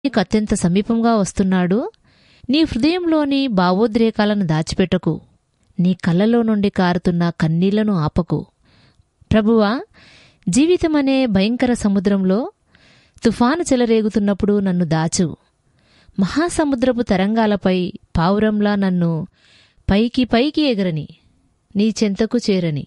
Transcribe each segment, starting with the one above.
నీకు అత్యంత సమీపంగా వస్తున్నాడు నీ హృదయంలోని భావోద్రేకాలను దాచిపెట్టకు నీ కళ్ళలో నుండి కారుతున్న కన్నీళ్లను ఆపకు ప్రభువా జీవితమనే భయంకర సముద్రంలో తుఫాను చెలరేగుతున్నప్పుడు నన్ను దాచు మహాసముద్రపు తరంగాలపై పావురంలా నన్ను పైకి పైకి ఎగరని నీ చెంతకు చేరని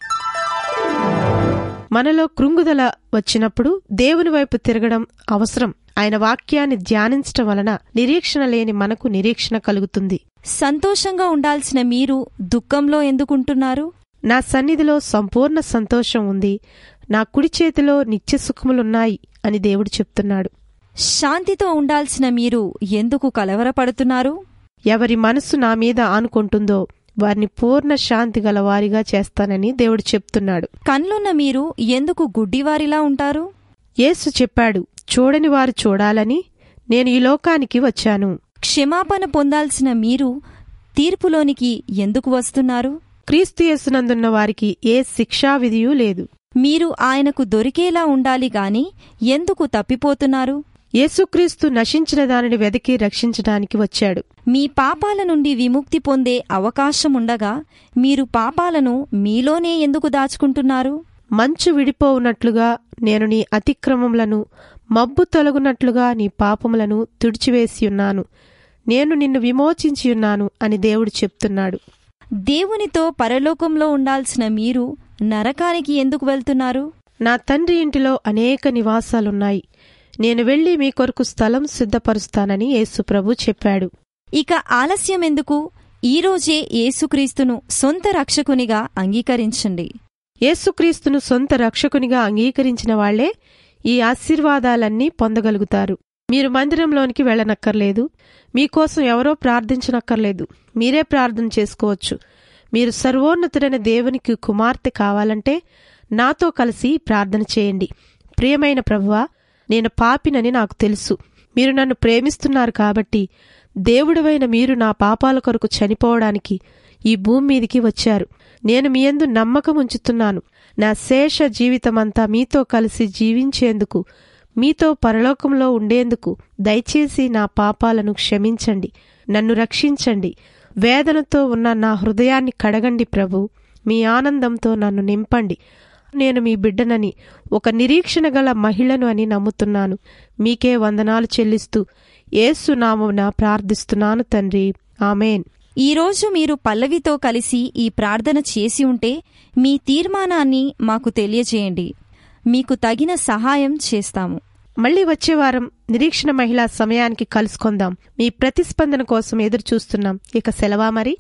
మనలో కృంగుదల వచ్చినప్పుడు దేవుని వైపు తిరగడం అవసరం ఆయన వాక్యాన్ని ధ్యానించటం వలన నిరీక్షణ లేని మనకు నిరీక్షణ కలుగుతుంది సంతోషంగా ఉండాల్సిన మీరు దుఃఖంలో ఎందుకుంటున్నారు నా సన్నిధిలో సంపూర్ణ సంతోషం ఉంది నా కుడి చేతిలో నిత్య సుఖములున్నాయి అని దేవుడు చెప్తున్నాడు శాంతితో ఉండాల్సిన మీరు ఎందుకు కలవరపడుతున్నారు ఎవరి మనసు నా మీద ఆనుకుంటుందో వారిని పూర్ణ శాంతి గల వారిగా చేస్తానని దేవుడు చెప్తున్నాడు కన్లున్న మీరు ఎందుకు గుడ్డివారిలా ఉంటారు యేసు చెప్పాడు చూడని వారు చూడాలని నేను ఈ లోకానికి వచ్చాను క్షమాపణ పొందాల్సిన మీరు తీర్పులోనికి ఎందుకు వస్తున్నారు క్రీస్తు యేసునందున్న వారికి ఏ శిక్షా విధియూ లేదు మీరు ఆయనకు దొరికేలా ఉండాలి గాని ఎందుకు తప్పిపోతున్నారు యేసుక్రీస్తు నశించిన దానిని వెదకి రక్షించడానికి వచ్చాడు మీ పాపాల నుండి విముక్తి పొందే అవకాశముండగా మీరు పాపాలను మీలోనే ఎందుకు దాచుకుంటున్నారు మంచు విడిపోవునట్లుగా నేను నీ అతిక్రమములను మబ్బు తొలగునట్లుగా నీ పాపములను తుడిచివేసియున్నాను నేను నిన్ను విమోచించియున్నాను అని దేవుడు చెప్తున్నాడు దేవునితో పరలోకంలో ఉండాల్సిన మీరు నరకానికి ఎందుకు వెళ్తున్నారు నా తండ్రి ఇంటిలో అనేక నివాసాలున్నాయి నేను వెళ్లి మీ కొరకు స్థలం సిద్ధపరుస్తానని యేసుప్రభు చెప్పాడు ఇక ఆలస్యం ఎందుకు ఈరోజే యేసుక్రీస్తును సొంత రక్షకునిగా అంగీకరించండి యేసుక్రీస్తును సొంత రక్షకునిగా అంగీకరించిన వాళ్లే ఈ ఆశీర్వాదాలన్నీ పొందగలుగుతారు మీరు మందిరంలోనికి వెళ్ళనక్కర్లేదు మీకోసం ఎవరో ప్రార్థించనక్కర్లేదు మీరే ప్రార్థన చేసుకోవచ్చు మీరు సర్వోన్నతుడైన దేవునికి కుమార్తె కావాలంటే నాతో కలిసి ప్రార్థన చేయండి ప్రియమైన ప్రభువా నేను పాపినని నాకు తెలుసు మీరు నన్ను ప్రేమిస్తున్నారు కాబట్టి దేవుడివైన మీరు నా పాపాల కొరకు చనిపోవడానికి ఈ భూమి మీదికి వచ్చారు నేను మీ యందు నమ్మకం ఉంచుతున్నాను నా శేష జీవితమంతా మీతో కలిసి జీవించేందుకు మీతో పరలోకంలో ఉండేందుకు దయచేసి నా పాపాలను క్షమించండి నన్ను రక్షించండి వేదనతో ఉన్న నా హృదయాన్ని కడగండి ప్రభు మీ ఆనందంతో నన్ను నింపండి నేను మీ బిడ్డనని ఒక నిరీక్షణ గల మహిళను అని నమ్ముతున్నాను మీకే వందనాలు చెల్లిస్తూ ఏసు నామమున ప్రార్థిస్తున్నాను తండ్రి ఆమెన్ ఈరోజు మీరు పల్లవితో కలిసి ఈ ప్రార్థన చేసి ఉంటే మీ తీర్మానాన్ని మాకు తెలియజేయండి మీకు తగిన సహాయం చేస్తాము మళ్ళీ వచ్చే వారం నిరీక్షణ మహిళా సమయానికి కలుసుకుందాం మీ ప్రతిస్పందన కోసం ఎదురు చూస్తున్నాం ఇక సెలవా మరి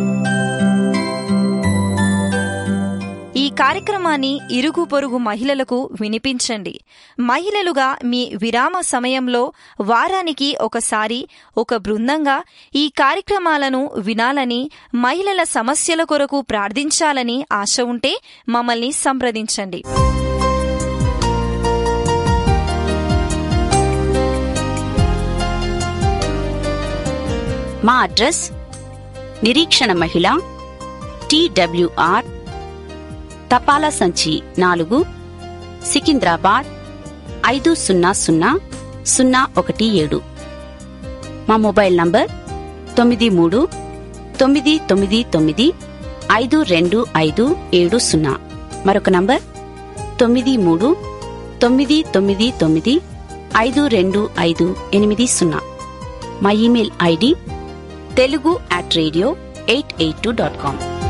ఈ కార్యక్రమాన్ని ఇరుగు పొరుగు మహిళలకు వినిపించండి మహిళలుగా మీ విరామ సమయంలో వారానికి ఒకసారి ఒక బృందంగా ఈ కార్యక్రమాలను వినాలని మహిళల సమస్యల కొరకు ప్రార్థించాలని ఆశ ఉంటే మమ్మల్ని సంప్రదించండి మా అడ్రస్ నిరీక్షణ మహిళ టీడబ్ల్యూఆర్ తపాలా సంచి నాలుగు సికింద్రాబాద్ ఐదు సున్నా సున్నా సున్నా ఒకటి ఏడు మా మొబైల్ నంబర్ తొమ్మిది మూడు తొమ్మిది తొమ్మిది తొమ్మిది ఐదు రెండు ఐదు ఏడు సున్నా మరొక నంబర్ తొమ్మిది మూడు తొమ్మిది తొమ్మిది తొమ్మిది ఐదు రెండు ఐదు ఎనిమిది సున్నా మా email ID Telugu at radio eight eight two dot com